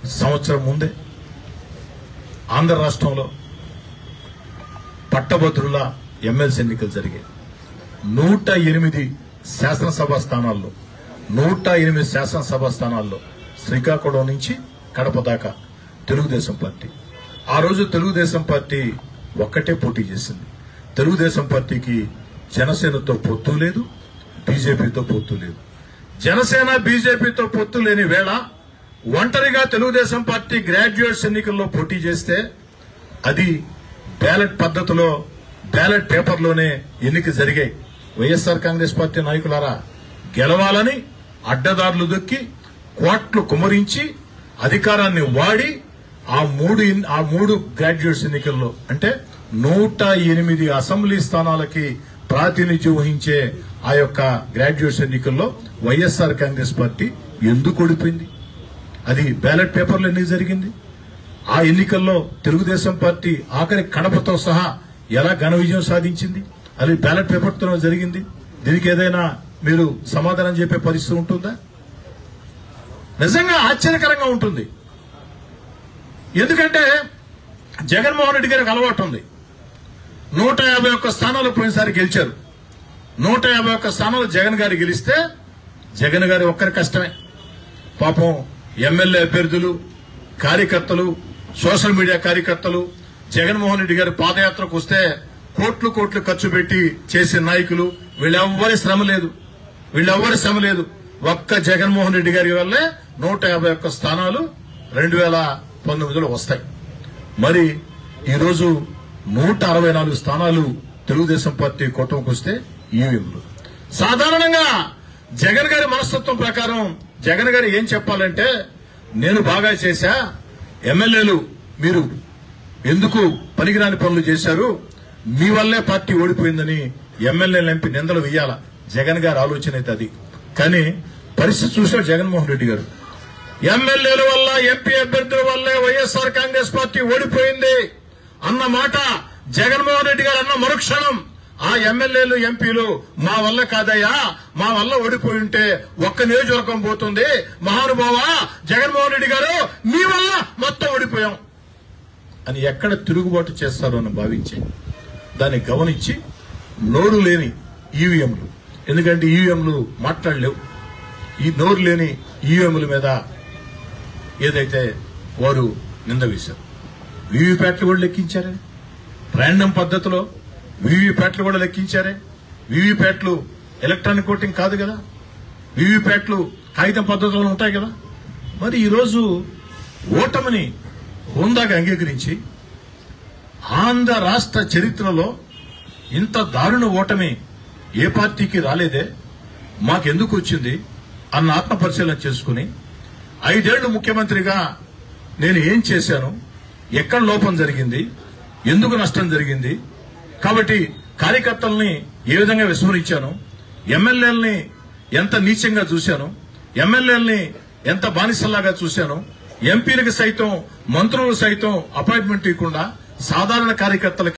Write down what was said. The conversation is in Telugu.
సంవత్సరం ముందే ఆంధ్ర రాష్ట్రంలో పట్టభద్రుల ఎమ్మెల్సీ ఎన్నికలు జరిగాయి నూట ఎనిమిది శాసనసభ స్థానాల్లో నూట ఎనిమిది శాసనసభ స్థానాల్లో శ్రీకాకుళం నుంచి కడప దాకా తెలుగుదేశం పార్టీ ఆ రోజు తెలుగుదేశం పార్టీ ఒక్కటే పోటీ చేసింది తెలుగుదేశం పార్టీకి జనసేనతో పొత్తు లేదు బీజేపీతో పొత్తు లేదు జనసేన బీజేపీతో పొత్తు లేని వేళ ఒంటరిగా తెలుగుదేశం పార్టీ గ్రాడ్యుయేట్స్ ఎన్నికల్లో పోటీ చేస్తే అది బ్యాలెట్ పద్ధతిలో బ్యాలెట్ పేపర్లోనే ఎన్నిక జరిగాయి వైఎస్ఆర్ కాంగ్రెస్ పార్టీ నాయకులారా గెలవాలని అడ్డదారులు దొక్కి కోట్లు కుమరించి అధికారాన్ని వాడి ఆ మూడు ఎన్- ఆ మూడు గ్రాడ్యుయేట్స్ ఎన్నికల్లో అంటే నూట ఎనిమిది అసెంబ్లీ స్థానాలకి ప్రాతినిధ్యం వహించే ఆ యొక్క గ్రాడ్యుయేట్స్ ఎన్నికల్లో వైఎస్ఆర్ కాంగ్రెస్ పార్టీ ఎందుకు ఓడిపోయింది అది బ్యాలెట్ పేపర్లో ఎన్నిక జరిగింది ఆ ఎన్నికల్లో తెలుగుదేశం పార్టీ ఆఖరి కడపతో సహా ఎలా ఘన విజయం సాధించింది అది బ్యాలెట్ పేపర్తో జరిగింది దీనికి ఏదైనా మీరు సమాధానం చెప్పే పరిస్థితి ఉంటుందా నిజంగా ఆశ్చర్యకరంగా ఉంటుంది ఎందుకంటే జగన్మోహన్ రెడ్డి గారికి అలవాటు ఉంది నూట యాభై ఒక్క స్థానాలు పోయినసారి గెలిచారు నూట యాభై ఒక్క స్థానాలు జగన్ గారు గెలిస్తే జగన్ గారి ఒక్కరి కష్టమే పాపం ఎమ్మెల్యే అభ్యర్థులు కార్యకర్తలు సోషల్ మీడియా కార్యకర్తలు జగన్మోహన్ రెడ్డి గారి పాదయాత్రకు వస్తే కోట్లు కోట్లు ఖర్చు పెట్టి చేసే నాయకులు వీళ్ళెవ్వరి శ్రమ లేదు వీళ్ళెవ్వరి శ్రమ లేదు ఒక్క జగన్మోహన్ రెడ్డి గారి వల్లే నూట యాభై ఒక్క స్థానాలు రెండు వేల పంతొమ్మిదిలో వస్తాయి మరి ఈరోజు నూట అరవై నాలుగు స్థానాలు తెలుగుదేశం పార్టీ కూటమికి వస్తే ఈవీఎంలు సాధారణంగా జగన్ గారి మనస్తత్వం ప్రకారం జగన్ గారు ఏం చెప్పాలంటే నేను బాగా చేశా ఎమ్మెల్యేలు మీరు ఎందుకు పనికిరాని పనులు చేశారు మీ వల్లే పార్టీ ఓడిపోయిందని ఎమ్మెల్యేలు ఎంపీ నిందలు వేయాల జగన్ గారి ఆలోచన అయితే అది కానీ పరిస్థితి చూశాడు జగన్మోహన్ రెడ్డి గారు ఎమ్మెల్యేల వల్ల ఎంపీ అభ్యర్థుల వల్లే వైఎస్ఆర్ కాంగ్రెస్ పార్టీ ఓడిపోయింది అన్న మాట జగన్మోహన్ రెడ్డి గారు అన్న మరుక్షణం ఆ ఎమ్మెల్యేలు ఎంపీలు మా వల్ల కాదయ్యా మా వల్ల ఓడిపోయి ఉంటే ఒక్క నియోజకవర్గం పోతుంది మహానుభావ జగన్మోహన్ రెడ్డి గారు మీ వల్ల మొత్తం ఓడిపోయాం అని ఎక్కడ తిరుగుబాటు చేస్తారో అని భావించి దాన్ని గమనించి నోరు లేని ఈవీఎంలు ఎందుకంటే ఈవీఎంలు మాట్లాడలేవు ఈ నోరు లేని ఈవీఎంల మీద ఏదైతే వారు నింద వేశారు వీవీప్యాట్లు కూడా లెక్కించారే ర్యాండమ్ పద్ధతిలో వీవీప్యాట్లు కూడా లెక్కించారే వీవీప్యాట్లు ఎలక్ట్రానిక్ ఓటింగ్ కాదు కదా వీవీప్యాట్లు కాగితం పద్ధతిలో ఉంటాయి కదా మరి ఈరోజు ఓటమిని హుందాగా అంగీకరించి ఆంధ్ర రాష్ట్ర చరిత్రలో ఇంత దారుణ ఓటమి ఏ పార్టీకి రాలేదే మాకెందుకు వచ్చింది అన్న ఆత్మ పరిశీలన చేసుకుని ఐదేళ్లు ముఖ్యమంత్రిగా నేను ఏం చేశాను ఎక్కడ లోపం జరిగింది ఎందుకు నష్టం జరిగింది కాబట్టి కార్యకర్తల్ని ఏ విధంగా విస్మరించాను ఎమ్మెల్యేలని ఎంత నీచంగా చూశాను ఎమ్మెల్యేలని ఎంత బానిసల్లాగా చూశాను ఎంపీలకు సైతం మంత్రులకు సైతం అపాయింట్మెంట్ ఇవ్వకుండా సాధారణ కార్యకర్తలకి